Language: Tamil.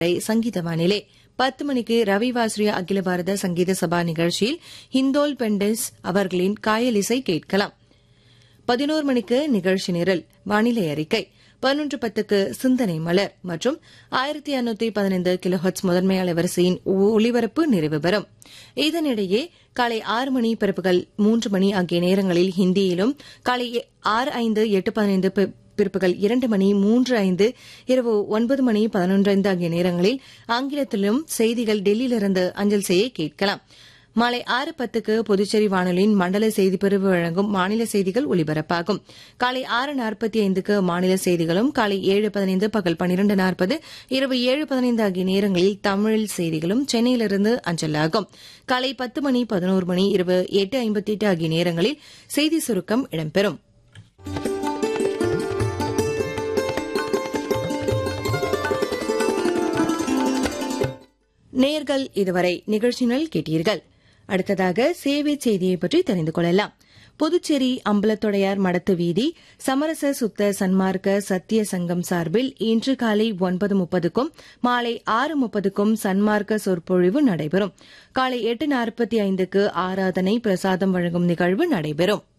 சங்கீத வானிலை பத்து மணிக்கு ரவி வாஸ்ரியா அகில பாரத சங்கீத சபா நிகழ்ச்சியில் ஹிந்தோல் பெண்டஸ் அவர்களின் காயலிசை கேட்கலாம் பதினோரு மணிக்கு நிகழ்ச்சி நிரல் வானிலை அறிக்கை பதினொன்று பத்துக்கு சிந்தனை மலர் மற்றும் ஆயிரத்தி அறுநூத்தி பதினைந்து கிலோஹட்ஸ் முதன்மை அலைவரிசையின் ஒளிபரப்பு நிறைவு பெறும் இதனிடையே காலை ஆறு மணி பிறப்புகள் மூன்று மணி ஆகிய நேரங்களில் ஹிந்தியிலும் காலை ஆறு ஐந்து எட்டு பதினைந்து பிற்பகல் இரண்டு மணி மூன்று ஐந்து இரவு ஒன்பது மணி பதினொன்று ஐந்து ஆகிய நேரங்களில் ஆங்கிலத்திலும் செய்திகள் டெல்லியிலிருந்து அஞ்சல் செய்ய கேட்கலாம் மாலை ஆறு பத்துக்கு புதுச்சேரி வானொலியின் மண்டல செய்திப்பிரிவு வழங்கும் மாநில செய்திகள் ஒலிபரப்பாகும் காலை ஆறு நாற்பத்தி ஐந்துக்கு மாநில செய்திகளும் காலை ஏழு பதினைந்து பகல் பனிரெண்டு நாற்பது இரவு ஏழு பதினைந்து ஆகிய நேரங்களில் தமிழ் செய்திகளும் சென்னையிலிருந்து அஞ்சலாகும் காலை பத்து மணி பதினோரு மணி இரவு எட்டு ஐம்பத்தி எட்டு ஆகிய நேரங்களில் செய்தி சுருக்கம் இடம்பெறும் நேர்கள் இதுவரை நிகழ்ச்சிகள் கேட்டீர்கள் அடுத்ததாக சேவை செய்தியை பற்றி தெரிந்து கொள்ளலாம் புதுச்சேரி அம்பலத்தொடையார் மடத்து வீதி சமரச சுத்த சன்மார்க்க சத்திய சங்கம் சார்பில் இன்று காலை ஒன்பது முப்பதுக்கும் மாலை ஆறு முப்பதுக்கும் சன்மார்க்க சொற்பொழிவு நடைபெறும் காலை எட்டு நாற்பத்தி ஐந்துக்கு ஆராதனை பிரசாதம் வழங்கும் நிகழ்வு நடைபெறும்